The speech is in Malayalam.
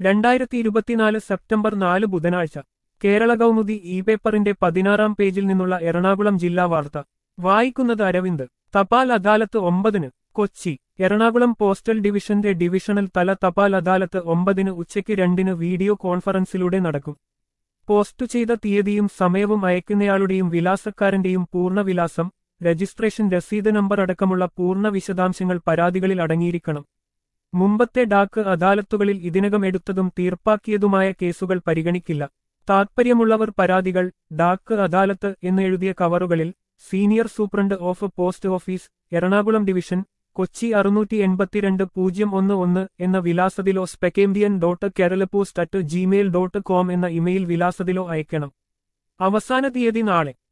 രണ്ടായിരത്തി ഇരുപത്തിനാല് സെപ്റ്റംബർ നാല് ബുധനാഴ്ച കേരള കൗമുദി ഇ പേപ്പറിന്റെ പതിനാറാം പേജിൽ നിന്നുള്ള എറണാകുളം ജില്ലാ വാർത്ത വായിക്കുന്നത് അരവിന്ദ് തപാൽ അദാലത്ത് ഒമ്പതിന് കൊച്ചി എറണാകുളം പോസ്റ്റൽ ഡിവിഷന്റെ ഡിവിഷണൽ തല തപാൽ അദാലത്ത് ഒമ്പതിന് ഉച്ചയ്ക്ക് രണ്ടിന് വീഡിയോ കോൺഫറൻസിലൂടെ നടക്കും പോസ്റ്റ് ചെയ്ത തീയതിയും സമയവും അയക്കുന്നയാളുടെയും വിലാസക്കാരന്റെയും പൂർണ്ണവിലാസം രജിസ്ട്രേഷൻ രസീത് നമ്പർ അടക്കമുള്ള പൂർണ്ണ വിശദാംശങ്ങൾ പരാതികളിൽ അടങ്ങിയിരിക്കണം മുമ്പത്തെ ഡാക്ക് അദാലത്തുകളിൽ ഇതിനകം എടുത്തതും തീർപ്പാക്കിയതുമായ കേസുകൾ പരിഗണിക്കില്ല താത്പര്യമുള്ളവർ പരാതികൾ ഡാക്ക് അദാലത്ത് എന്ന് എഴുതിയ കവറുകളിൽ senior superintendent of post office Ernakulam division Kochi അറുന്നൂറ്റി എൺപത്തിരണ്ട് പൂജ്യം ഒന്ന് ഒന്ന് എന്ന വിലാസത്തിലോ സ്പെക്കേംബിയൻ dot Kerala post at Gmail dot com എന്ന ഇമെയിൽ വിലാസത്തിലോ അയക്കണം അവസാന തീയതി നാളെ